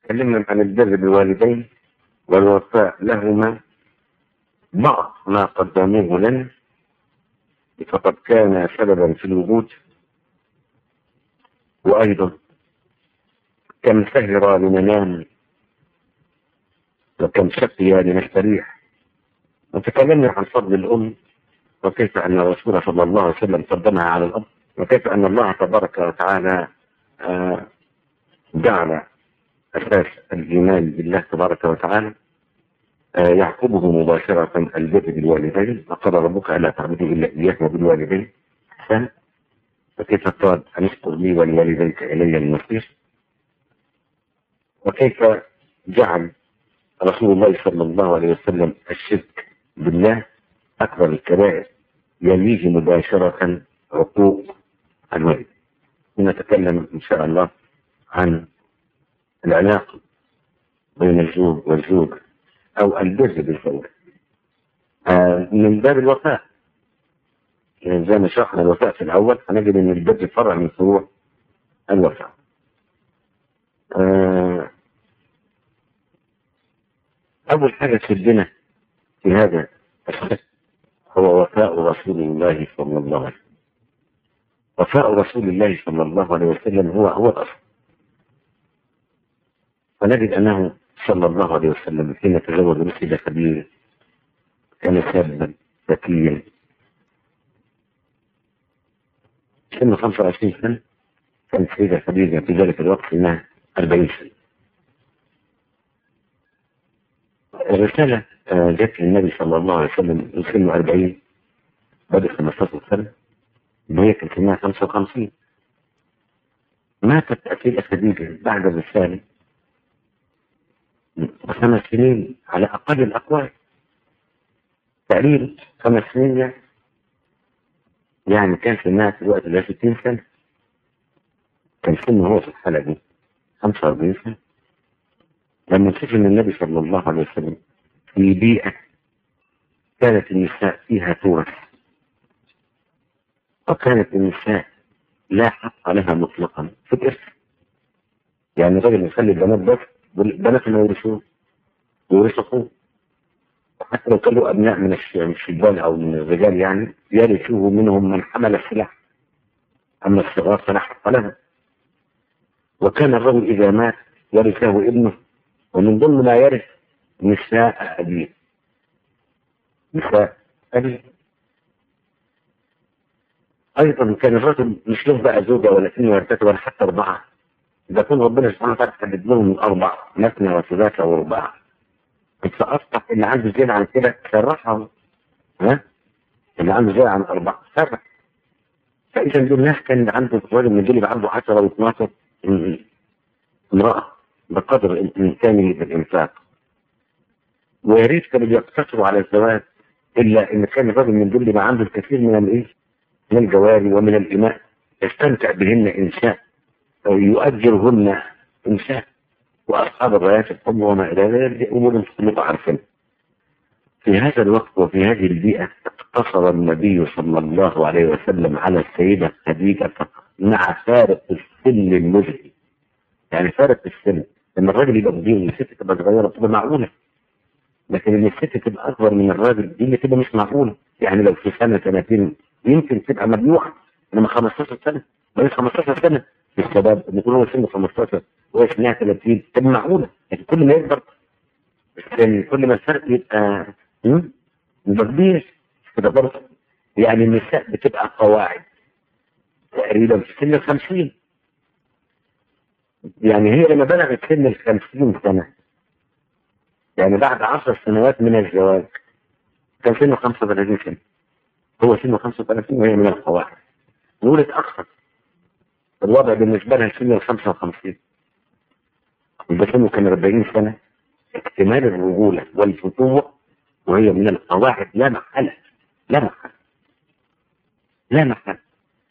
تكلمنا عن البر بالوالدين والوفاء لهما بعض ما قدموه لنا فقد كان سببا في الوجود وأيضا كم سهر لننام وكم شقي لنستريح وتكلمنا عن فضل الأم وكيف أن الرسول صلى الله عليه وسلم قدمها على الأب وكيف أن الله تبارك وتعالى آه جعل أساس الإيمان بالله تبارك وتعالى آه يعقبه مباشرة البر بالوالدين وقال ربك ألا تعبدوا إلا إياه وبالوالدين إحسانا وكيف قال أن اشكر لي ولوالديك إلي المصير وكيف جعل رسول الله صلى الله عليه وسلم الشرك بالله أكبر الكبائر يليه مباشرة عقوق الوالد ونتكلم إن شاء الله عن العلاقة بين الزوج والزوج أو البر بالزوج آه من باب الوفاء يعني زي ما شرحنا الوفاء في الأول هنجد إن البر فرع من فروع الوفاء آه أول حاجة تشدنا في هذا الشك هو وفاء رسول الله صلى الله عليه وسلم وفاء رسول الله صلى الله عليه وسلم هو هو الأصل فنجد أنه صلى الله عليه وسلم حين تزوج مسجد خديجة كان شابا ذكيا سنه 25 سنة كانت سيدة خديجة في ذلك الوقت إنها 40 سنة الرسالة جت للنبي صلى الله عليه وسلم من سنه 40 بدأ 15 سنة وهي كانت سنها 55 ماتت أكيد خديجة بعد الرسالة خمس سنين على أقل الأقوال تقريبا خمس سنين يعني يعني كان سنها في الوقت ده 60 سنة كان سنه هو في الحالة دي 45 سنة لما نشوف ان النبي صلى الله عليه وسلم في بيئة كانت النساء فيها تورث وكانت النساء لا حق لها مطلقا في الإرث يعني الراجل يخلي البنات بس والبنات ما يورثون يورثوا اخوه حتى لو كانوا ابناء من الشبان او من الرجال يعني يرثوه منهم من حمل السلاح اما الصغار فلا حق لهم وكان الرجل اذا مات يرثه ابنه ومن ضمن ما يرث نساء أبيه نساء أبيه أيضا كان الرجل مش له بقى زوجة ولا اثنين ولا ثلاثة ولا حتى أربعة إذا كان ربنا سبحانه وتعالى حدد لهم الأربع مثنى وثلاثة ورباع فأصبح اللي عنده زيادة عن كده شرحهم ها اللي عنده زيادة عن أربعة شرح فإذا دول الناس كان عنده راجل من دول يبقى عنده 10 و12 امرأة بقدر إمكانه بالإنفاق ويا ريت كانوا بيقتصروا على الزواج إلا إن كان الراجل من دول يبقى عنده الكثير من الإيه؟ من الجواري ومن الإماء يستمتع بهن إنساء أو يؤجرهن إنساء وأصحاب الرايات الحب وما إلى ذلك أمور كلكم عارفين في هذا الوقت وفي هذه البيئة اقتصر النبي صلى الله عليه وسلم على السيدة خديجة فقط مع فارق السن المذهل يعني فارق السن لما الراجل يبقى كبير والست تبقى صغيرة تبقى معقولة لكن ان الست تبقى اكبر من الراجل دي اللي تبقى مش معقولة يعني لو في سنة سنتين يمكن تبقى ممنوعة انما 15 سنة بقيت 15 سنة في الشباب ان يكون هو سنه 15 وهي سنها 30 تبقى معقولة لكن كل ما يكبر يعني كل ما الفرق يبقى يبقى كبير كده برضه يعني النساء بتبقى قواعد تقريبا في سن ال 50 يعني هي لما بلغت سن ال 50 سنة يعني بعد 10 سنوات من الزواج كان سنه 35 سنة هو سنه 35 وهي من القواعد نقول اتأخر الوضع بالنسبة لها سن ال 55 يبقى سنه كان 40 سنة اكتمال الرجولة والفتوة وهي من القواعد لا محالة لا محالة لا محالة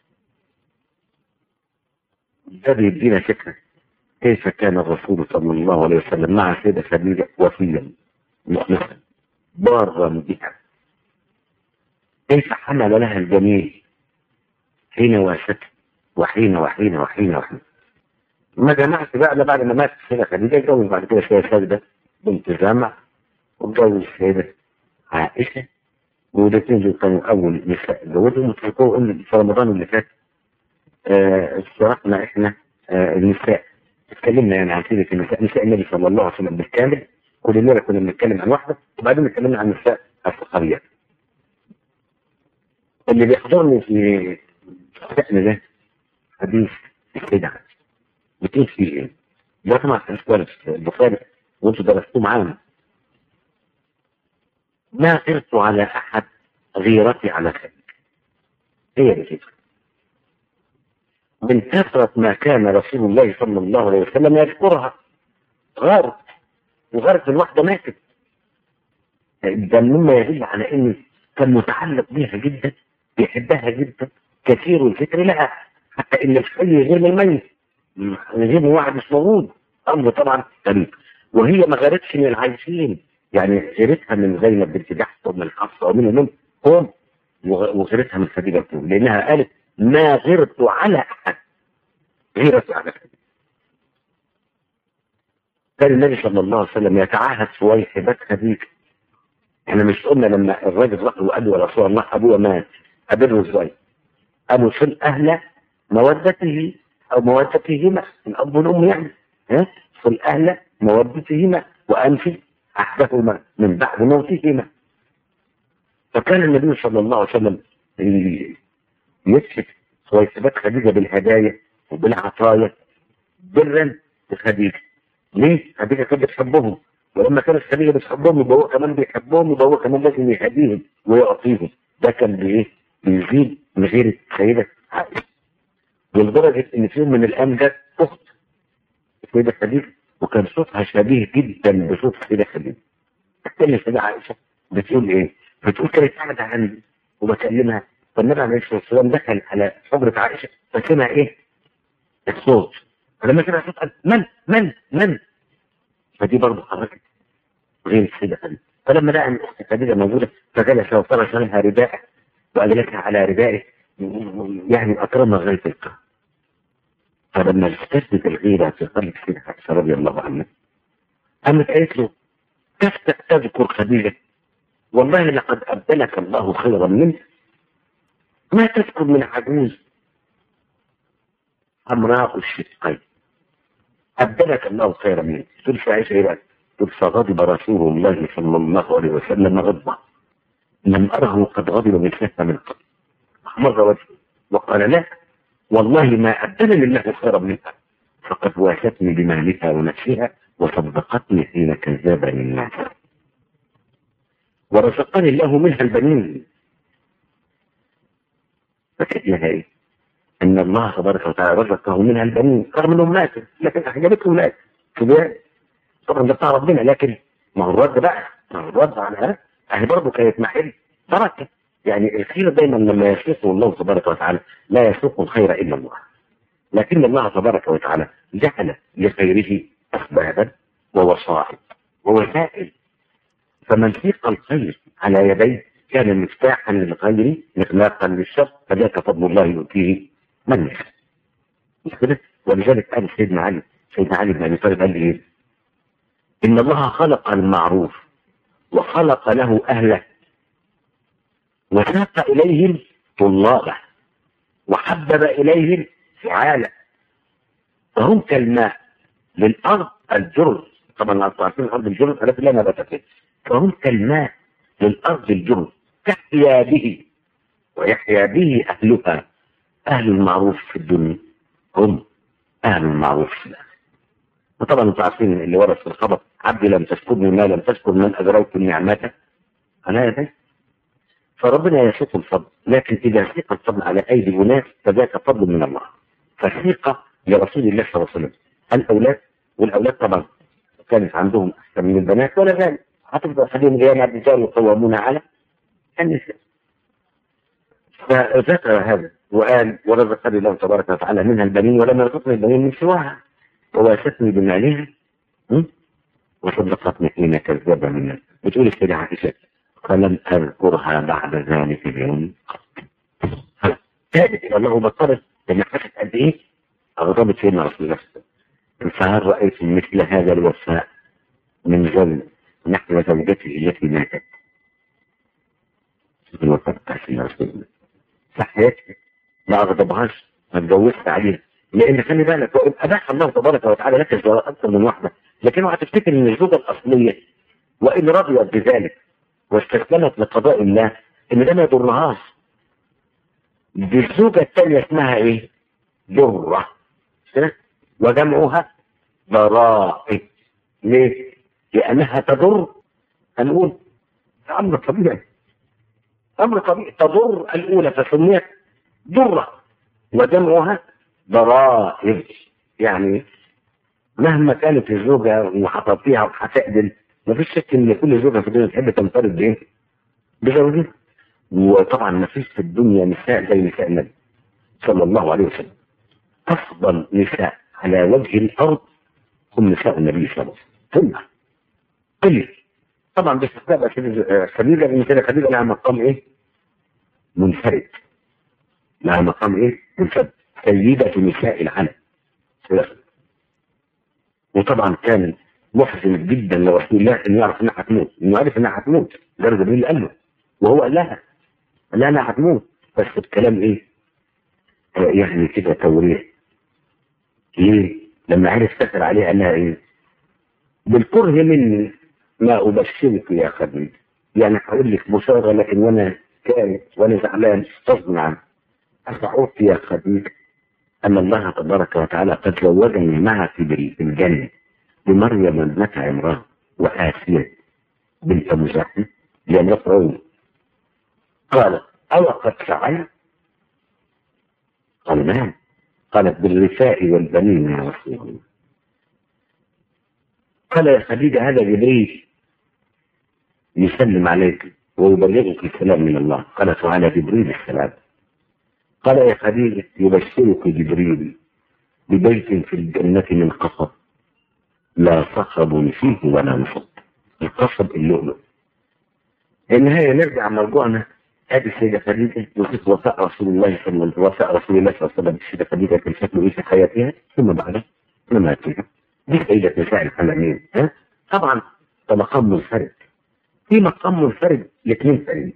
ده بيدينا فكرة كيف كان الرسول صلى الله عليه وسلم مع سيدة خديجة وفيا مخلصا بارا بها كيف حمل لها الجميل حين واسته وحين وحين وحين وحين ما جمعت بقى انا بعد ما مات السيدة خديجة اتجوز بعد كده السيدة ساجدة بنت جامع واتجوز السيدة عائشة والاثنين دول كانوا أول نساء اتجوزهم وتركوا إن في رمضان اللي فات آه اشتركنا إحنا آه النساء اتكلمنا يعني عن سيرة النساء نساء النبي صلى الله عليه وسلم بالكامل كل ليلة كنا بنتكلم عن واحدة وبعدين اتكلمنا عن النساء الفقريات اللي بيحضرني في شأن ده حديث السيدة بتقول فيه ايه؟ ده طبعا حديث كويس البخاري وانتوا درستوه معانا ما غرت على احد غيرتي على خير هي دي من كثرة ما كان رسول الله صلى الله عليه وسلم يذكرها غارت وغارت الواحدة ماتت ده مما يدل على انه كان متعلق بها جدا بيحبها جدا كثير الفكر لها حتى ان الحي غير الميت غير واحد مش موجود امر طبعا غريب وهي ما غارتش من العايشين يعني غيرتها من زينب بنت جحش ومن الحفصه ومن من هم وغيرتها من خديجه بتقول لانها قالت ما غرت على احد غيرت على خديجه كان النبي صلى الله عليه وسلم يتعاهد سويحبات خديجه احنا مش قلنا لما الراجل راح وقال له يا رسول الله ابويا مات قابله ازاي؟ قالوا صل اهل مودته او مودتهما الاب والام يعني ها صل اهل مودتهما وانفي احدهما من بعد موتهما فكان النبي صلى الله عليه وسلم يكشف سويسبات خديجه بالهدايا وبالعطايا برا لخديجه ليه؟ خديجه كانت بتحبهم ولما كانت خديجه بتحبهم يبقى هو كمان بيحبهم يبقى هو كمان لازم يهديهم ويعطيهم ده كان بايه؟ بيزيد من غير السيده عائشه ولدرجه ان في يوم من الايام جت اخت السيده خديجه وكان صوتها شبيه جدا بصوت السيده خديجه تتكلم السيده عائشه بتقول ايه؟ بتقول كانت قاعده عندي وبكلمها فالنبي عليه الصلاه والسلام دخل على حجره عائشه فسمع ايه؟ الصوت فلما سمع الصوت قال من من من فدي برضه حركت غير السيده خديجه فلما لقى ان اخت خديجه موجوده فجلس وفرش لها رداءه واجلسها على ردائه يعني اكرمها غايه الكرم فلما اشتدت الغيره في قلب سيدنا عائشه رضي الله عنها قامت قالت له تفتح تذكر خديجه والله لقد ابدلك الله خيرا منك ما تذكر من عجوز حمراء الشقين ابدلك الله خيرا منك تقول في عائشه ايه بقى؟ تقول فغضب رسول الله صلى الله عليه وسلم غضبا لم اره قد غضب من فتنه من قبل احمر وجهه وقال لا والله ما أبدلني الله خيرا منها فقد واشتني بمالها ونفسها وصدقتني حين كذبني الناس ورزقني الله منها البنين فكيف لها ايه؟ ان الله تبارك وتعالى رزقه منها البنين رغم انهم ماتوا لكن اعجبتهم مات كده طبعا ده بتاع ربنا لكن ما هو الرد بقى ما هو الرد على هذا اهي برضه كانت محل بركه يعني الخير دايما لما يسوقه الله تبارك وتعالى لا يسوق الخير الا الله لكن الله تبارك وتعالى جعل لخيره اسبابا ووسائط ووسائل فمن سيق الخير على يديه كان مفتاحا للخير مغلاقا للشر فذاك فضل الله يؤتيه من يشاء مش كده ولذلك قال سيدنا علي سيدنا علي بن ابي طالب قال ايه؟ ان الله خلق المعروف وخلق له اهله وساق إليهم طلابه وحبب إليهم فعاله فهم كالماء للأرض الجرز طبعا عارفين الأرض الجرز التي لا نبات فيه فهم كالماء للأرض الجرز تحيا به ويحيا به أهلها أهل المعروف في الدنيا هم أهل المعروف في الآخرة وطبعا انتم عارفين اللي ورث في الخبر عبدي لم تشكرني ما لم تشكر من أجريت نعمته أنا يا بيه فربنا يسوق الفضل لكن إذا سيق الفضل على أيدي أناس فذاك فضل من الله فسيق لرسول الله صلى الله عليه وسلم الأولاد والأولاد طبعا كانت عندهم أحسن من البنات ولا ذلك هتفضل خليهم غير الرجال يقومون على النساء فذكر هذا وقال ورزقني الله تبارك وتعالى منها البنين ولم يرزقني البنين من سواها وواسطني بمالها وصدقتني حين كذب من الناس بتقول السيدة عائشة فلم أذكرها بعد ذلك اليوم ثالث إلى الله بطلت لما حست قد إيه أغضبت سيدنا رسول الله فهل رأيتم مثل هذا الوفاء من زوج نحو زوجته التي ماتت الوفاء بتاع سيدنا رسول الله صحيتها ما أغضبهاش ما اتجوزت عليها لأن خلي بالك هو أباح الله تبارك وتعالى لك الزواج أكثر من واحدة لكن اوعى تفتكر إن الزوجة الأصلية وإن رضيت بذلك واستسلمت لقضاء الله إن ده ما يضرهاش دي الزوجة الثانية اسمها إيه؟ ضرة وجمعها ضرائب ليه؟ لأنها تضر هنقول أمر طبيعي أمر طبيعي تضر الأولى فسميت ضرة وجمعها ضرائب يعني مهما كانت الزوجة وحطيتيها وهتعدل مفيش شك ان كل زوجة في الدنيا تحب تنفرد بايه؟ بزوجها وطبعا مفيش في الدنيا نساء زي نساء النبي صلى الله عليه وسلم افضل نساء على وجه الارض هم نساء النبي صلى الله عليه وسلم قلة طبعا باستثناء بقى خديجة لان كده خديجة لها مقام ايه؟ منفرد لها مقام ايه؟ منفرد سيدة نساء العالم وطبعا كان محزن جدا لرسول الله انه يعرف انها هتموت انه عرف انها هتموت ده جبريل قال له وهو قال لها قال لها انها هتموت بس الكلام ايه؟ آه يعني كده توريح ليه؟ لما عرف سكر عليها قال لها ايه؟ بالكره مني ما ابشرك يا خديجه يعني هقول لك بشاره لكن وانا كارث وانا زعلان غصب عنك أشعرت يا خديجه أن الله تبارك وتعالى قد زوجني معها في الجنة بمريم ابنة عمران وآسيا بنت مزاحم لأن فرعون قال أو قد فعل قال نعم قالت بالرثاء والبنين يا رسول الله قال يا خديجة هذا جبريل يسلم عليك ويبلغك السلام من الله قالت وعلى جبريل السلام قال يا خديجة يبشرك جبريل ببيت في الجنة من قصب لا صخب فيه ولا نصب القصب اللؤلؤ النهاية نرجع مرجوعنا ادي السيدة خديجة وصف وفاء رسول الله صلى الله عليه وسلم وفاء رسول الله صلى الله عليه وسلم السيدة خديجة كان شكله ايه في حياتها ثم بعدها مماتها دي سيدة نساء العالمين ها طبعا ده مقام منفرد في مقام منفرد لاثنين ثانيين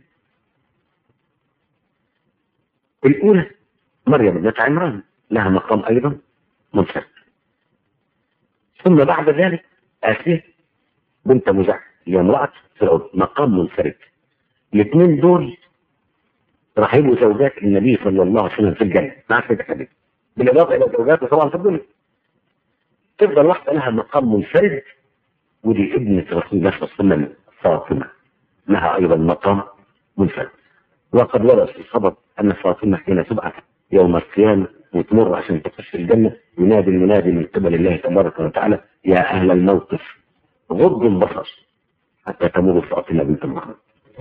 الأولى مريم ابنة عمران لها مقام أيضا منفرد ثم بعد ذلك آسيا بنت مزاح هي امرأة فرعون مقام منفرد الاثنين دول راح يبقوا زوجات النبي صلى الله عليه وسلم في الجنة مع سيدة خديجة بالإضافة إلى زوجاته طبعا في الدنيا تفضل واحدة لها مقام منفرد ودي ابنة رسول الله صلى الله عليه وسلم فاطمة لها أيضا مقام منفرد وقد ورد في الخبر أن فاطمة حين تبعث يوم القيامة وتمر عشان تخش الجنة ينادي المنادي من قبل الله تبارك وتعالى يا أهل الموقف غضوا البصر حتى تمر فاطمة بنت محمد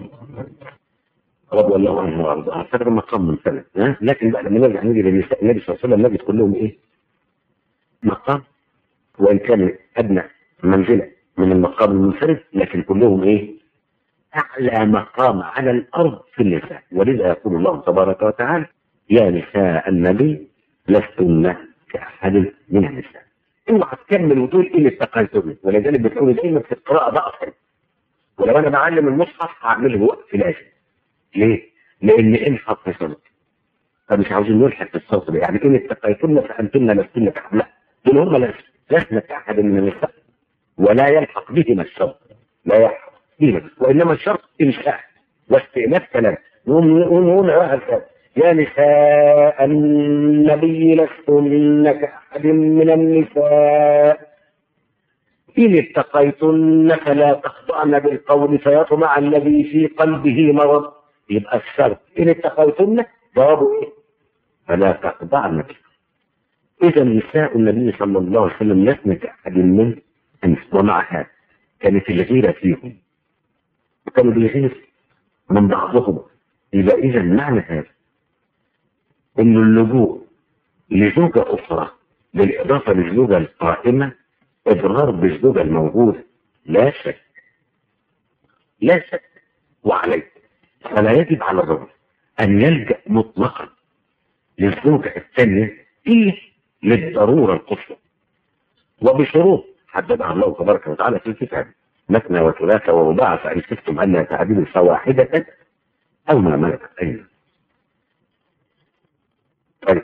رضي الله عنه وارضاه فده مقام منفرد لكن بقى لما نرجع نيجي للنساء النبي صلى الله عليه وسلم نجد كلهم ايه؟ مقام وان كان ادنى منزله من المقام المنفرد لكن كلهم ايه؟ اعلى مقام على الارض في النساء ولذا يقول الله تبارك وتعالى يا نساء النبي لستن كاحد من النساء اوعى تكمل وتقول ايه اللي استقلتم ولذلك بتقول دايما في القراءه ده اصلا ولو انا بعلم المصحف هعمله وقت لازم ليه؟ لان ان حط صوت فمش عاوزين نلحق في الصوت ده يعني ان اتقيتن فانتن لستن كاحد لا دول هم لسنا كاحد من النساء ولا يلحق بهما الصوت لا يلحق بهما وانما الشرط انشاء واستئناف كلام ونقول يا نساء النبي لستن كأحد من النساء إن اتقيتن فلا تخضعن بالقول فيطمع الذي في قلبه مرض يبقى الشرط إن اتقيتن جوابه إيه؟ فلا تخضعن إذا نساء النبي صلى الله عليه وسلم لسن كأحد من ومع هذا كانت الغيرة فيهم وكانوا بيغير من بعضهم يبقى إذا معنى هذا إن اللجوء لزوجة أخرى بالإضافة للزوجة القائمة إضرار بالزوجة الموجودة لا شك لا شك وعليه فلا يجب على الرجل أن يلجأ مطلقا للزوجة الثانية إيه للضرورة القصوى وبشروط حددها الله تبارك وتعالى في الكتاب مثنى وثلاث ورباع فإن خفتم أن تعدلوا فواحدة أو ما ملكت أيضا طيب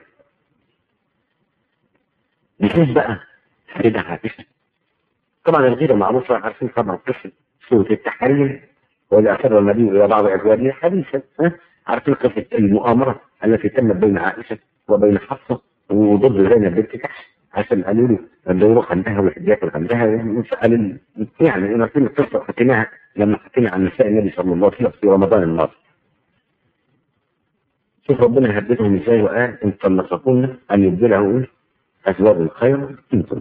نشوف بقى كده عائشة طبعا الغيرة معروفة عارفين طبعا قصة سورة التحريم وإذا أسر النبي إلى بعض أزواجه حديثا ها؟ عارفين قصة المؤامرة التي تمت بين عائشة وبين حفصة وضد زينب بنت جحش عشان قالوا له انه يروح عندها ويحب عندها قال يعني انا في القصه حكيناها لما حكينا عن نساء النبي صلى الله عليه وسلم في رمضان الماضي. شوف ربنا هددهم ازاي وقال ان طلقكن ان يبدله ازواج خيرا منكم.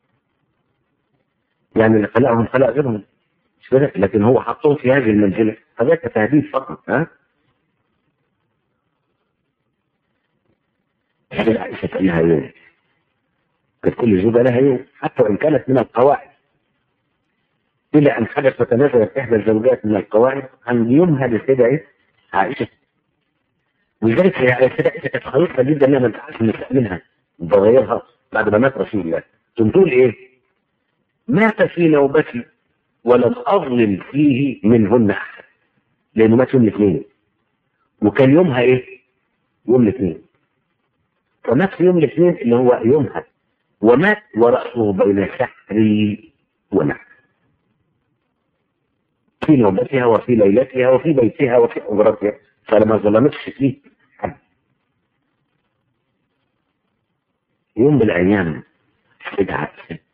يعني اللي خلقهم خلق غيرهم مش كده لكن هو حطهم في هذه المنزله فذاك تهديد فقط ها هذه عائشه لها يوم كانت كل زوجة لها يوم حتى وإن كانت من القواعد إلى أن حدث وتنازلت إحدى الزوجات من القواعد عن يومها للسيدة عائشة ولذلك هي السيدة عائشة كانت خليطة جدا إنها ما تنفعش النساء منها بغيرها بعد ما مات رسول الله تقول إيه؟ مات في نوبتي ولم أظلم فيه منهن أحد لأنه مات يوم الاثنين وكان يومها إيه؟ يوم الاثنين فمات في يوم الاثنين اللي هو يومها ومات ورأسه بين سحري ونحر في نوبتها وفي ليلتها وفي بيتها وفي حجرتها فلما ظلمتش فيه حد يوم من الأيام رجعت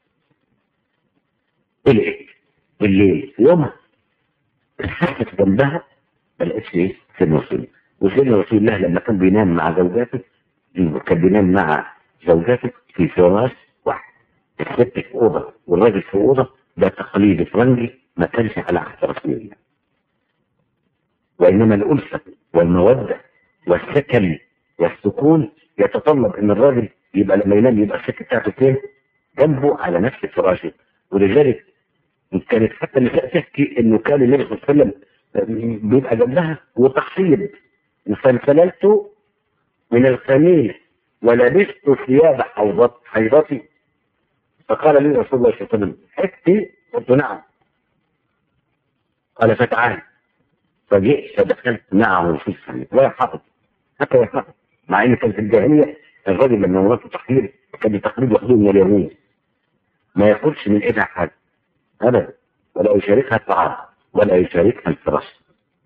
قلقت بالليل يومها اتحست جنبها ما لقيتش ايه سيدنا رسول الله وسيدنا رسول الله لما كان بينام مع زوجاته كان بينام مع زوجاته في فراش واحد الست في اوضه والراجل في اوضه ده تقليد فرنجي ما كانش على عهد رسول الله وانما الالفه والموده والسكن والسكون يتطلب ان الراجل يبقى لما ينام يبقى الست بتاعته فين؟ جنبه على نفس فراشه ولذلك كانت حتى النساء تحكي انه كان النبي صلى الله عليه وسلم بيبقى جنبها وتحصيل فانسللت من الخميل ولبست ثياب حوضت حيضتي فقال لي رسول الله صلى الله عليه وسلم حكتي قلت نعم قال فتعال فجئت فدخلت معه في الخميل ولا حائط حتى ولا حائط مع ان كانت الجاهليه الراجل لما مراته تحرير كان التحرير ياخذوه من اليهود ما ياكلش من ايدها حاجه ابدا ولا يشاركها الطعام ولا يشاركها الفراش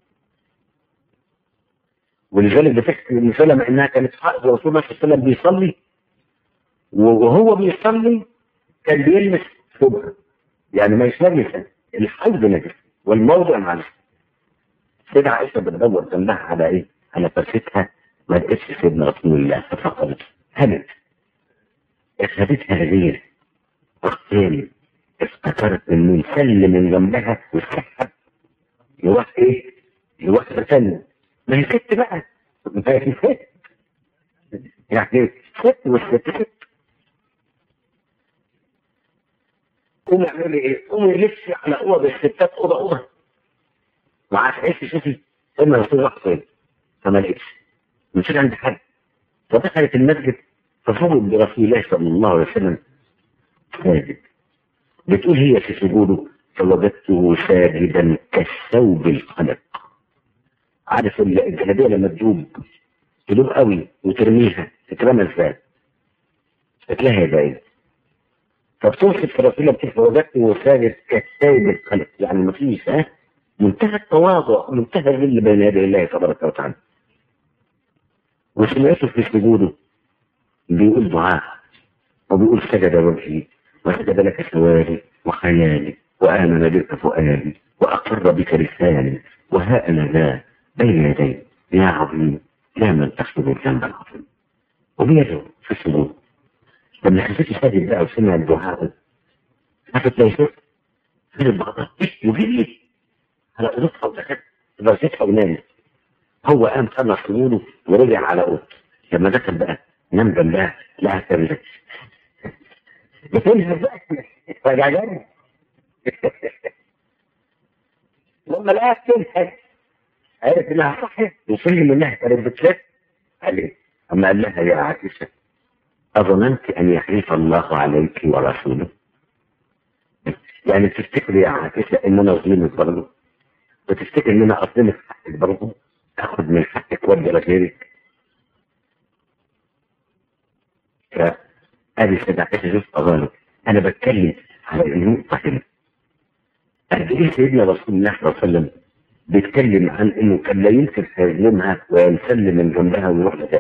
ولذلك بتحكي ابن سلمة انها كانت حائض رسول الله صلى الله عليه وسلم بيصلي وهو بيصلي كان بيلمس ثوبها يعني ما يشمل الحيض نجس والموضع معلش سيدة عائشة بتدور جنبها على ايه؟ على فرشتها ما لقيتش سيدنا رسول الله ففقدت هبت اخذتها غير اختين افتكرت انه يسلم من جنبها ويسحب يروح ايه؟ لواحدة ثانية ما هي ست بقى ما هي ست يعني ست والست ست قوم اعملي ايه؟ قوم لفي على اوض الستات اوضه اوضه وعايز تشوفي اما رسول الله فين فما لقيتش مش عند حد فدخلت المسجد ففوجئ برسول الله صلى الله عليه وسلم ساجد بتقول هي في سجوده فوجدته ساجدا كالثوب القلق عارف الجلابيه لما تدوب تدوب قوي وترميها تترمى ازاي؟ تلاقيها بعيد فبتوصف رسول الله كيف وجدته ساجد كالثوب القلق يعني ما فيش ها منتهى التواضع منتهى الذل بين يدي الله تبارك وتعالى وسمعته في سجوده بيقول دعاء وبيقول سجد وجهي وسجد لك سواري وخيالي وآمن بك فؤادي وأقر بك لساني وها أنا ذا بين يدي يا عظيم لا من تحسب الذنب العظيم وبيده في السجود لما حسيت ساجد بقى وسمع الدعاء حسيت لي شوف فين البقرة يجيب لي على اوضتها ودخلت درستها ونامت هو قام خلص سجوده ورجع على اوضته لما دخل بقى نام جنبها لقى كان بتنهى بقى رجع جري لما لقاها بتنهى عرف انها صحيح وفهم انها كانت بتلف قال لي اما قال لها يا عائشه اظننت ان يحلف الله عليك ورسوله يعني تفتكر يا عائشة ان انا اظلمك برضه وتفتكر ان انا اظلمك في حقك برضه اخد من حقك وادي لغيرك فادي سيدة عائشة شوف اظالم انا بتكلم على النقطة هنا قد ايه سيدنا رسول الله صلى الله عليه وسلم بيتكلم عن انه كان لا يمكن هيظلمها ويسلم من جنبها ويروح لها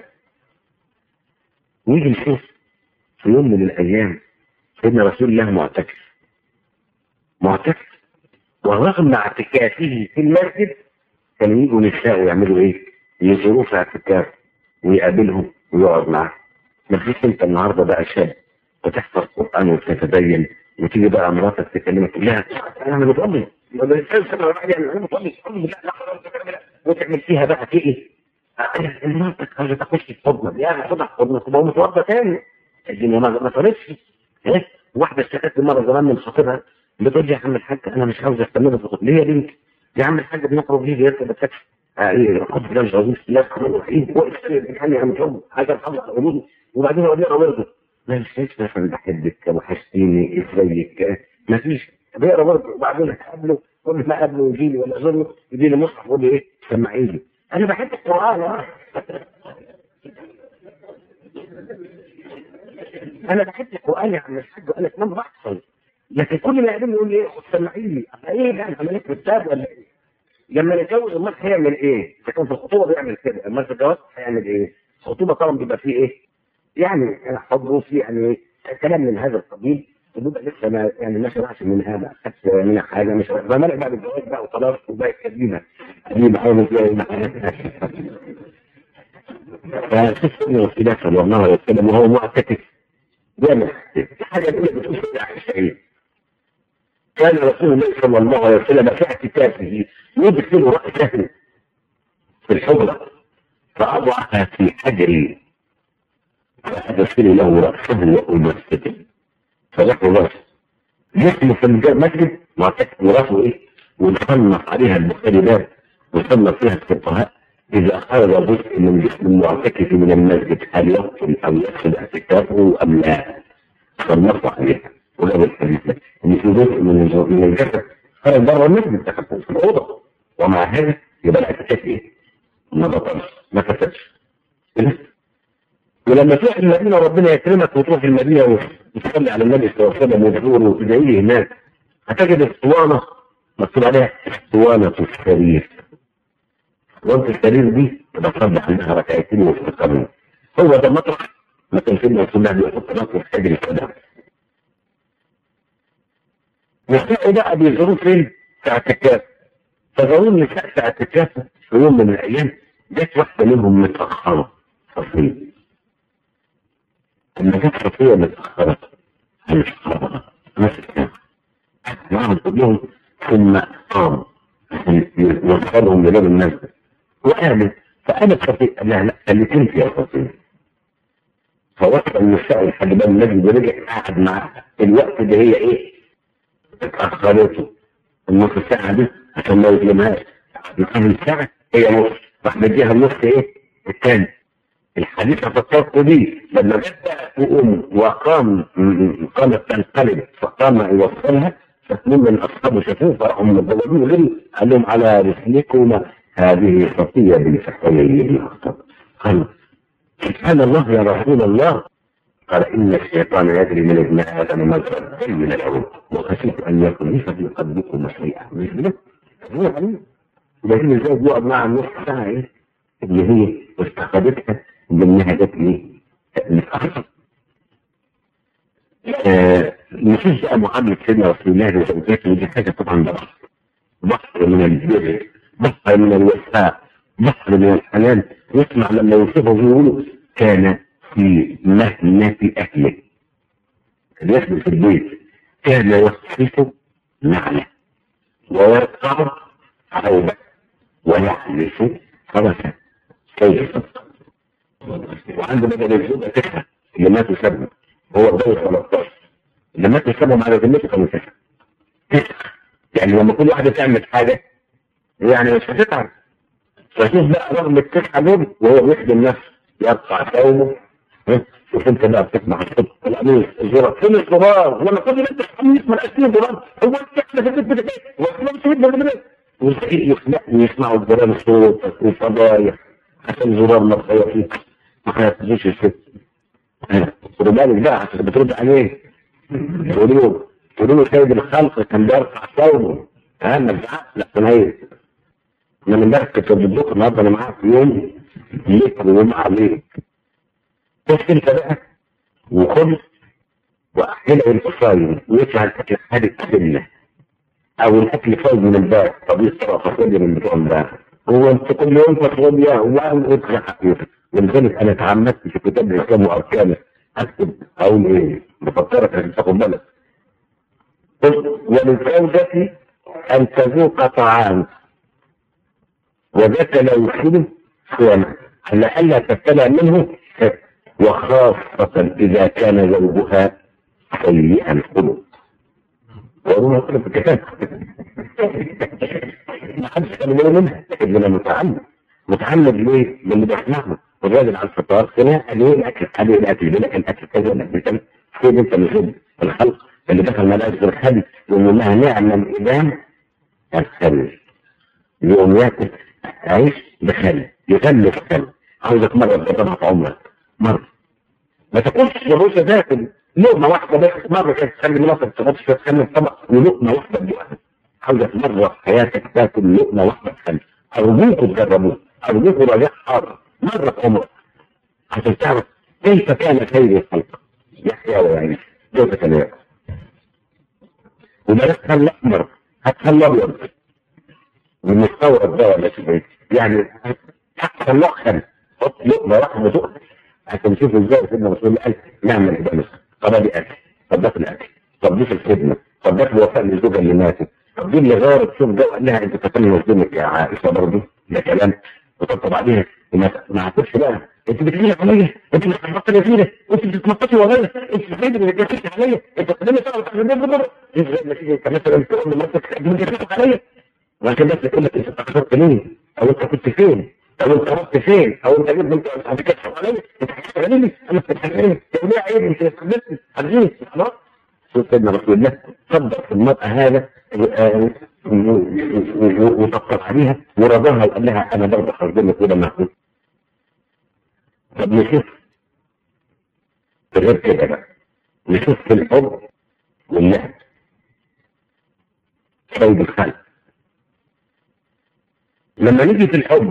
نيجي نشوف في يوم من الايام سيدنا رسول الله معتكف معتكف ورغم اعتكافه في المسجد كانوا يجوا نساء ويعملوا ايه؟ يزوروه في اعتكاف ويقابلهم ويقعد معاه ما تجيش انت النهارده بقى شاب وتحفظ قران وتتدين وتيجي بقى مراتك تكلمك تقول لها انا بتقضي انا بتقضي لا لا وتعمل فيها بقى في ايه؟ مراتك عايزه تخش في حضنك يا اخي خدها في حضنك تبقى متوضى تاني الدنيا ما ما صارتش ايه واحده اشتكت مره زمان من خطيبها بتقول لي يا عم الحاج انا مش عاوز استمر في الخطوبه ليه يا بنت؟ يا عم الحاج بنخرج ليه يركب التاكسي خد بالله مش عاوزين الله الرحمن الرحيم يعني يا عم شوف عايز ارحمك قولوا وبعدين اقول لها برضه ما فيش مثلا بحبك وحشتيني ازيك ما فيش بيقرا برضه وبعدين اقابله كل ما اقابله يجي لي ولا ازوره يجي لي مصحف يقول لي ايه سمعي لي انا بحب القران انا بحب القران يا عم الحاج قال لك ما بحصل لكن كل ما يقابلني يقول لي ايه سمعي لي ايه يعني عمليه كتاب ولا ايه لما نتجوز امال هيعمل ايه؟ اذا كان في الخطوبه بيعمل كده امال في الجواز هيعمل ايه؟ الخطوبه طبعا بيبقى فيه ايه؟ يعني حب وفي يعني كلام من هذا القبيل بيبقى لسه ما يعني ما شرعش من هذا خدش منها حاجه مش ما مالك بقى بالجواز بقى وخلاص وبقت كلمه كلمه حاول فسيدنا رسول الله صلى الله عليه وسلم وهو معتكف بيعمل حاجه بتقول ايه؟ كان رسول الله صلى الله عليه وسلم في اعتكافه يدخل رأسه في الحجرة فأضعها في حجري فأدخل له رأسه وهو مسجد فذكر رأسه جسمه في المسجد معتكف وراسه ايه ونصنف عليها المختلفات وصنف فيها الفقهاء إذا خرج جزء من جسم المعتكف من المسجد هل يقتل أو يقصد اعتكافه أم لا؟ صنفوا عليها ولو الحديث ان في جزء من من الجسد خرج بره المسجد تخطط في الاوضه ومع هذا يبقى الاعتكاف ايه؟ ما بطلش ما كسبش ولما تروح المدينه ربنا يكرمك وتروح المدينه وتصلي على النبي صلى الله عليه وسلم وتزوره وتدعيه هناك هتجد اسطوانه مكتوب عليها اسطوانه السرير اسطوانه السرير دي تبقى تصلي عليها ركعتين وتستقبل هو ده مطرح ما كان سيدنا رسول الله بيحط راسه في حجر الكلام نساء بقى بيزوروا فين؟ في اعتكاف فزاروا النساء في اعتكاف في يوم من الايام جت واحده منهم متاخره صفيه لما جت صفيه متاخره مش ماسك معهم كلهم ثم قام عشان يوصلهم لباب المسجد وقامت فقامت صفيه قال لها لا خليك انت يا صفيه فوصل النساء لحد باب المسجد ورجع قاعد معاها الوقت ده هي ايه؟ اتأخرته النص ساعة دي عشان ما يظلمهاش نص ساعة هي نص راح مديها النص ايه الثاني الحديث فكرت بيه لما جت تقوم وقام قامت تنقلب فقام يوصلها فاثنين من اصحابه شافوه فراحوا مدورين غيري قال لهم على رسلكما هذه خطيه بنت حيي قال سبحان الله يا رسول الله قال إن الشيطان يجري من ابن آدم مجرى من العروق وخشيت أن يكون ليس في قلبكم شيئا مش كده؟ هو عليه لكن ازاي بيقعد مع النص ساعة ايه؟ اللي هي واستخدتها بانها جت ايه؟ متأخر مفيش بقى معاملة سيدنا رسول الله لزوجاته ودي حاجة طبعا بحر بحر من البر بحر من الوفاء بحر من الحنان يسمع لما يوصفه يقولوا كان في مهنة أهله يخدم في البيت كان يصرف نعلة ويرقع عوبة ويحلف فرسا كيف وعنده بدل الزوجة تسعة اللي ماتوا سبب هو اتجوز 13 اللي ماتوا سبب على ذمته كانوا تسعة تسعة يعني لما كل واحدة تعمل حاجة يعني مش هتتعب فشوف بقى رغم التسعة دول وهو بيخدم نفسه يرقع ثوبه شوف انت بقى بتسمع الصوت الامير الزرار فين الزرار لما كل انت تسمع الاسئله زرار هو انت احنا في البيت بتاعك واحنا في البيت بتاعك والزكي يسمعوا الجيران الصوت والفضايح عشان زرار ما فيك ما هيحتاجوش الست خدوا بالك بقى عشان بترد عليه تقول له تقول له سيد الخلق كان بيرفع ثوبه ها ما تزعقش لا انا ايه انا من ذلك كنت بدوك النهارده انا معاك يوم ليك ويوم عليك بس انت بقى وخد واحيانا انت صايم ويطلع الاكل حادق سنه او الاكل فايض من الباب طب يصرف فاضي من بتوع الباب هو انت كل يوم تطلب يا هو وتزعق ولذلك انا تعمدت في كتاب الاسلام واركانه اكتب اقول ايه بفكرك عشان تاخد بالك وللزوجة ان تذوق طعام وذاك لا يحسن صيامه لئلا تبتلى منه وخاصة إذا كان زوجها سيئا الخلق وهو يقول في الكتاب ما حدش كان يقول منها لكن انا متعمد متعمد ليه؟ من اللي بسمعه الراجل على الفطار خناقه ليه الاكل قال الاكل ليه الاكل كذا الاكل كذا فين انت من الخلق اللي دخل ملاك الخل يقول لها نعم الإمام الخل يقوم ياكل عيش بخل يغلف خل عاوزك مرة تجربها في عمرك مرة ما تاكلش الرز تاكل لقمة واحدة بس مرة كده تخلي مناطق تحط شوية خل في طبق ولقمة واحدة بواحدة عاوزك مرة في حياتك تاكل لقمة واحدة خل أرجوكوا تجربوه أرجوكوا راجع حاضر مرة في عمرك عشان تعرف كيف كان خير الخلق يحيى ويعيش كيف كان يأكل وبلاش خل احمر هات خل ابيض والمستورد ده ولا شيء يعني حتى خل حط لقمه واحده تقل عشان نشوف ازاي سيدنا رسول الله قال نعمل عباده طب ادي اكل طب ده في الاكل طب دي في الخدمه طب ده في الوفاء للزوجه اللي ماتت طب دي اللي غارت شوف ده وقال لها انت تكلم مظلمك يا عائشه برضه ده كلام وطبطب عليها ما عاتبش بقى انت بتجيلي عليا انت بتخبطي لي فينا انت بتتنططي ورايا انت بتجيلي اللي جاتك عليا انت بتخليني تعرف تخليني بضر ازاي نتيجه انت مثلا تقول لمرتك تقدم جاتك عليا وعشان بس تقول لك انت اتاخرت ليه او انت كنت فين او انت رحت فين او انت جبت انت بتكشف عليا انت بتشتغلني انا بتشتغلني طب ليه عيب انت استخدمت عايزين خلاص شوف سيدنا رسول الله صدق في المرأة هذا وطبطب عليها ورضاها وقال لها انا برضه هخدمك وده معقول طب نشوف غير كده بقى نشوف في الحب والنهب سيد الخلق لما نيجي في الحب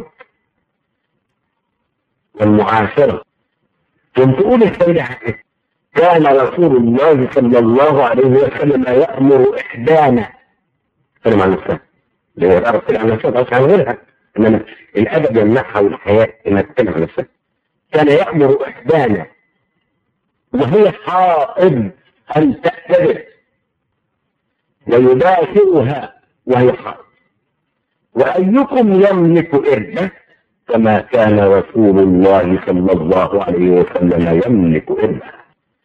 والمعاشرة كنت تقول السيدة عائشة كان رسول الله صلى الله عليه وسلم يأمر إحدانا كلمة عن نفسها اللي هي تعرف عن نفسها تعرف عن غيرها إنما الأدب يمنعها والحياة إنها تتكلم عن نفسها كان يأمر إحدانا وهي حائض أن تأتذر ويباشرها وهي حائض وأيكم يملك إربة كما كان رسول الله صلى الله عليه وسلم يملك إربة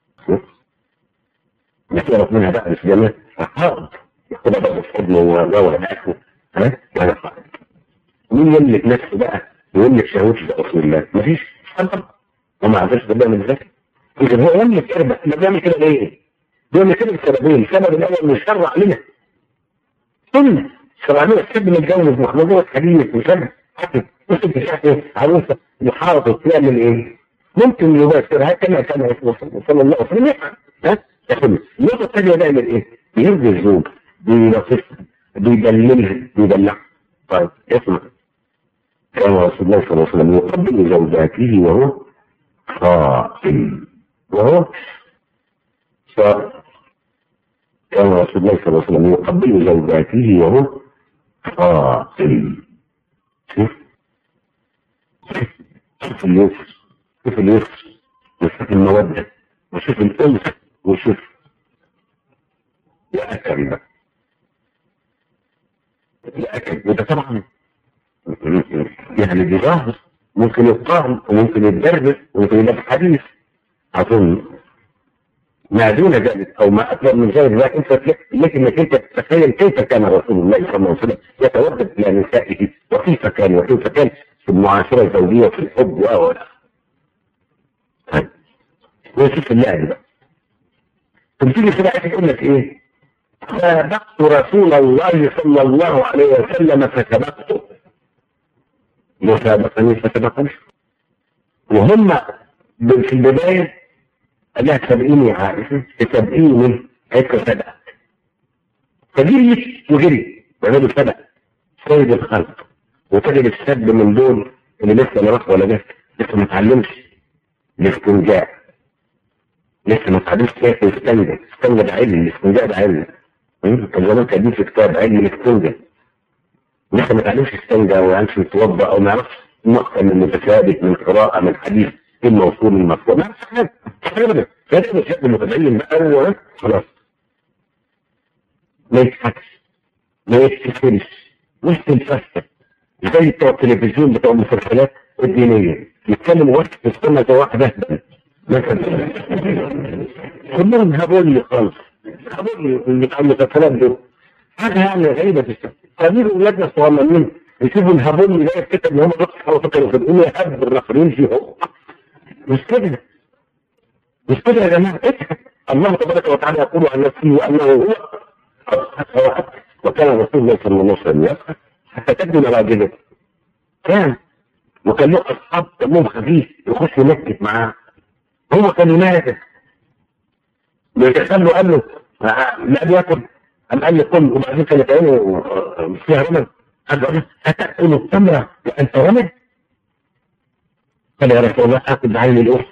نتعرف منها بقى مش جميع حائض ياخدها بقى في حضنه ويروح نفسه ها وهي حائض مين يملك نفسه بقى ويملك شهوته رسول الله مفيش حد وما عرفش بالله من ذلك إذا هو يملك إربة ما بيعمل كده ليه؟ بيعمل كده بسببين السبب الأول إنه يشرع لنا سنة شرع لنا تحب نتجوز محمود حديث وسنة حتى وصلت شاحن عروسة محاربة تعمل إيه؟ ممكن يباشرها كما كان رسول الله صلى الله عليه وسلم يفعل ها؟ يقول النقطة الثانية بيعمل إيه؟ بيرضي الزوج بيلطفها بيدللها بيدلعها طيب اسمع كان رسول الله صلى الله عليه وسلم يقبل زوجاته وهو صائم وهو صائم كان رسول الله صلى الله عليه وسلم يقبل زوجاته وهو صائم شوف شوف اليسر شوف اليسر وشوف المودة وشوف الأنس وشوف يأكل بقى يأكل وده طبعا يعني دي ظاهر ممكن يتطعم وممكن يتدرس وممكن يبقى حديث أظن ما دون ذلك أو ما أكبر من ذلك لا أنت لك أنك أنت تتخيل كيف كان رسول الله صلى الله عليه وسلم يتودد إلى نسائه وكيف كان وكيف كان في المعاشرة الزوجية في الحب و ويشوف اللعب بقى تبتدي كده عايز تقول لك ايه سابقت رسول الله صلى الله عليه وسلم فسبقته مسابقني فسبقني وهم في البداية قال لها سبقيني يا عائشة سبقيني قالت له سبقك فجريت وجري وعملوا سبق سيد الخلق وتجد الشاب من دول اللي لسه لا راح ولا جه لسه ما اتعلمش الاستنجاء لسه ما اتعلمش كيف يستنجى استنجى ده علم الاستنجاء ده علم كان زمان كان في كتاب علم الاستنجاء لسه ما اتعلمش استنجى وما يعرفش يتوضا او ما يعرفش نقطه من متثابت من قراءه من حديث ايه الموصول من المفهوم ما يعرفش حاجه ابدا فده الشاب المتدين بقى خلاص ما يضحكش ما يتكسرش وسط الفسد زي بتوع التلفزيون بتوع المسلسلات الدينية يتكلموا وقت في السنة زي واحد أهبل مثلا كلهم هبول خالص هبول بتاع المسلسلات دول حاجة يعني غريبة في السنة قابلوا ولادنا الصغيرين يشوفوا الهبول اللي جاي الكتاب اللي هم بيصحوا فكروا كده يقولوا يهب الرفرين فيه هو مش كده مش كده يا جماعة اضحك الله تبارك وتعالى يقول عن نفسه وأنه هو وكان رسول الله صلى الله عليه وسلم يضحك حتى تبدو مراجله كان وكان له اصحاب دمهم خفيف يخش ينكت معاه هو كان ينادى بيتخلوا قال له لا بياكل قام قال لي كل وبعدين كانت عينه فيها رمل قال له اتاكل التمره وانت رمل؟ قال يا رسول الله اكل بعين الاخت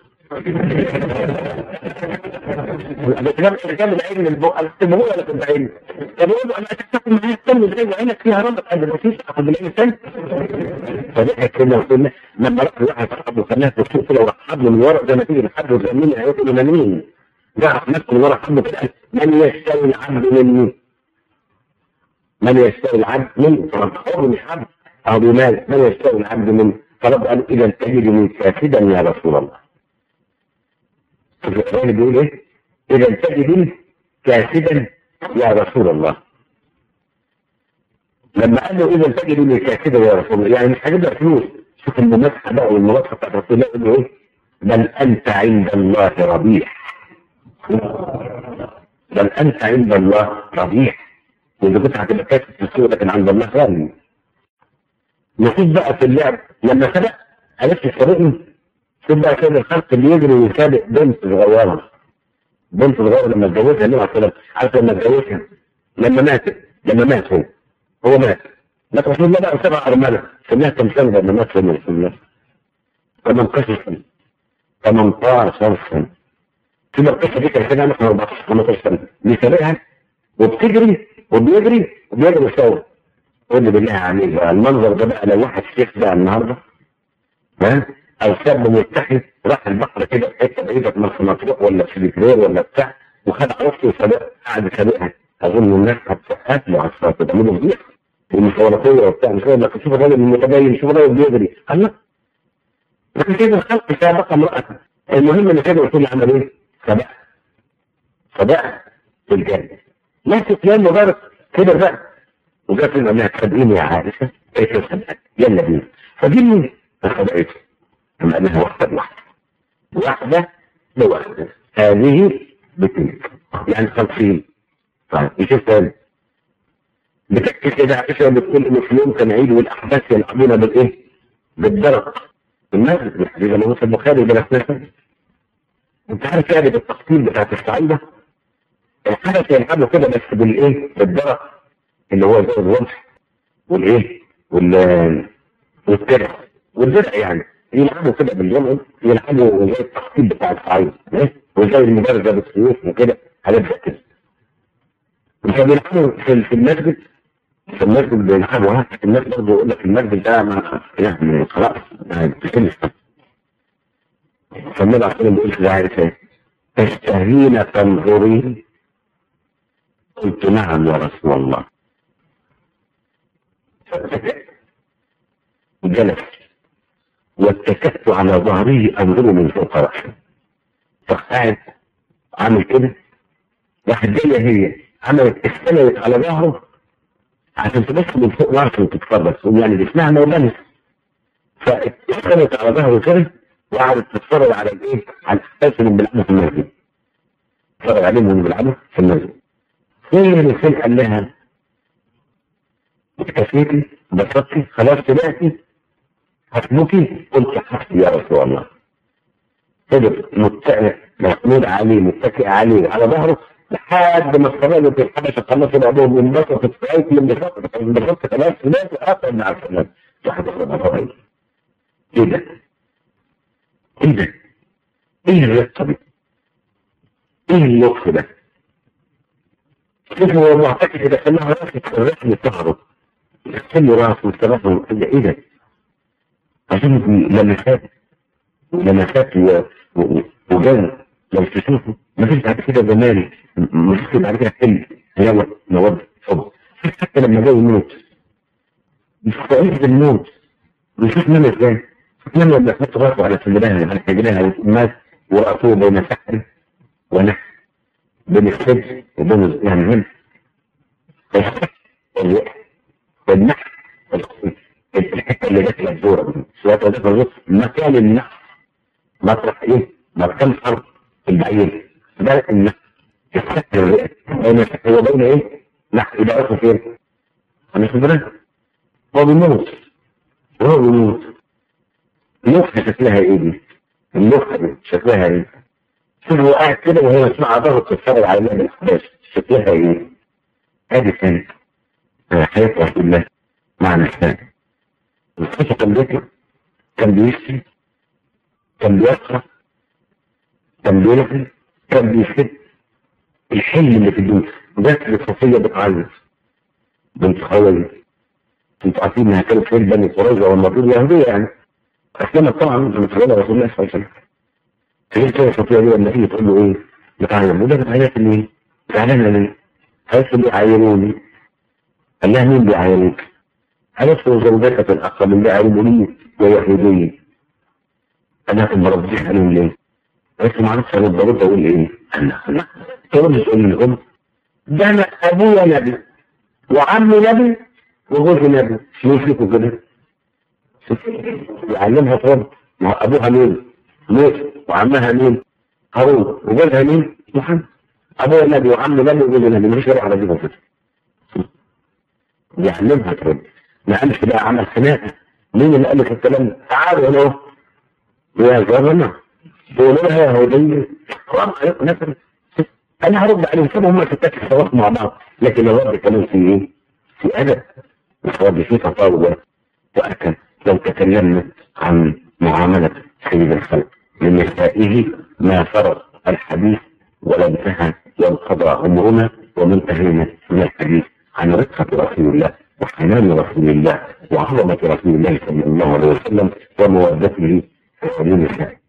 الرجال العين من البق انا كنت بقول انا كنت عين طب بقول له انا تاكل معايا التمر ازاي وعينك فيها رمل قال ما فيش اخد بالعين الثاني فضحك كده وقلنا لما راح واحد صاحبه خلاها في السوق كده وراح حبله من ورا زي ما تيجي لحد زميلي هيقول له مين راح نفسه من ورا حبله كده من يشتري العبد مني من يشتري العبد مني طبعا حر مش عبد او بمال من يشتري العبد مني فرب قال اذا تجدني كافدا يا رسول الله الرسول بيقول ايه اذا تجدني كاسدا يا رسول الله لما قال له اذا تجدني كاسدا يا رسول الله يعني مش هجيب لك فلوس شوف المماسحه بقى والملاطفه بتاعت رسول الله يقول له ايه بل انت عند الله ربيح بل انت عند الله ربيح واذا كنت هتبقى كاتب في السوق لكن عند الله غالي نشوف بقى في اللعب لما سبق عرفت تسابقني شوف بقى كده الخلق اللي يجري ويسابق بنت صغيره بنت صغيره لما اتجوزها النبي عليه الصلاه عارف لما اتجوزها لما ماتت لما مات هو هو مات مات رسول الله بقى سبع ارمله سميها كم سنه لما مات سيدنا رسول الله 18 سنه 18 سنه كده القصه دي كانت كده احنا 14 15 سنه بيسابقها وبتجري وبيجري وبيجري سوا قول لي بالله عليك بقى المنظر ده بقى لو واحد شيخ بقى النهارده ها او شاب ملتحي راح البحر كده في حته بعيده في مرسى مطروح ولا في الكبير ولا بتاع وخد عروسته وسابق قاعد يسابقها اظن الناس هتسقف له على الصلاه تعملوا فضيحه والمصوراتيه وبتاع مش لك شوف الراجل المتدين شوف الراجل بيجري الله لكن كده الخلق سابق امرأته المهم ان كده الرسول عمل ايه؟ سبق سبق في الجنه ناس كلام مبارك كده بقى وجات لنا انها تسابقيني يا عائشه قالت له سبقك يلا بينا فدي مين؟ فسبقته كما انها واحده بواحده واحده بواحده هذه بتلك يعني خمسين طيب نشوف تاني بتحكي كده عائشه بتقول ان في يوم كان عيد والاحداث يلعبون بالايه؟ بالدرق المسجد الحديث اللي هو في البخاري بلسنه انت عارف يعني بالتفصيل بتاعت الصعيده الحدث يلعبوا كده بس بالايه؟ بالدرق اللي هو زي الرمح والايه؟ وال والترع والدرع يعني يلعبوا كده بالجمع يلعبوا زي التخطيط بتاع الصعيد وزي المبارزه بالسيوف وكده هنبدا كده فبيلعبوا في, في المسجد في المسجد بيلعبوا ها الناس برضه يقول لك المسجد ده ما يعني خلاص يعني بتكلف فالنبي عليه الصلاه بيقول كده عارف ايه تشتهين تنظرين قلت نعم يا رسول الله جلس واتكأت على ظهره انظر من فوق رأسه فقعد عامل كده راحت جايه هي عملت استلمت على ظهره عشان تبص من فوق راسه وتتفرج يعني دي اسمها مولانس فاستلمت على ظهره كده وقعدت تتفرج على الايه؟ على الاحداث اللي بيلعبوا في المسجد تتفرج عليهم وهم بيلعبوا في المسجد فين الانسان قال لها كفيتي بسطتي خلاص طلعتي هتموتي قلت حسبي يا رسول الله فضل متكئ محمود عليه متكئ عليه على ظهره لحد ما استغلوا في الحبشة خلصوا بعضهم انبسطوا في ساعات من انبسطت انبسطت خلاص ناس اكثر من عشر ناس واحد اخر ايه ده؟ ايه ده؟ ايه الرقة دي؟ ايه اللطف ده؟ شوف هو معتكف اذا خلاها راسك الرسم ظهره يغسل راسه ويستغفر ايه ده؟ عشان لمسات لمسات وجن لو تشوفه مفيش بعد كده جمال مفيش بعد كده حلم هو مواد حب حتى لما جاي يموت مستعيد بالموت ويشوف نام ازاي نام لما يحط راسه على سجلها على سجلها والماس وقفوه بين سحر ونحر بين السجن وبين يعني هم والنحر الحته اللي جت الدوره دي سواء كانت مكان النحر مطرح ايه؟ مكان حرب البعير ده النحر السحر بين هو بين ايه؟ نحر يبقى اخر فين؟ انا خبرها هو بيموت وهو بيموت اللوحة شكلها ايه دي؟ اللوحة دي شكلها ايه؟ شوف هو قاعد كده وهي مسمعة ضغط تتفرج على النبي الأحداث شكلها ايه؟ ادي كانت حياة رسول الله مع نفسها الخطة كان بيطلع كان بيشتي كان بيقرأ كان بيلغي كان بيشد الحلم اللي في الدنيا جت لصفية بتعيط بنت خوالي انتوا عارفين انها كانت في بني قريظة والمفروض يهودية يعني اسلمت طبعا من متولى رسول الله صلى الله عليه وسلم تجي كده صفية دي لما تيجي تقول له ايه؟ بتعيط وده بتعيط ليه؟ زعلانة ليه؟ قالت له بيعينوني قال لها مين بيعينوك؟ قالت له زوجتك الأخ من بيعينوني ويهودية أنا كنت بربيش عليهم ليه؟ قالت له معرفش أنا برد أقول إيه؟ قال لها لا ترد تقول للأم ده أنا أبويا نبي وعمي نبي وجوزي نبي شو فيكم كده؟ يعلمها ترد ما هو أبوها مين؟ موسى وعمها مين؟ هارون وجوزها مين؟ محمد أبوها نبي وعمي نبي وجوزي نبي مفيش غير على دي كده يعلمها ترد ما قالش بقى عمل خناقه مين اللي قال لك الكلام ده؟ تعالوا هنا اهو يا جماعه تقولوا لها يا هوديه حرام عليكم نفر انا هرد عليهم كده هم ستات الحوار مع بعض لكن الرد كمان في ايه؟ في ادب مش رد فيه تطاول واكل لو تكلمنا عن معامله سيد الخلق لنسائه ما فرض الحديث ولا انتهى وانقضى عمرنا وما انتهينا من الحديث عن رقة رسول الله وحنان رسول الله وعظمة رسول الله صلى الله عليه وسلم ومودته لسبيل الله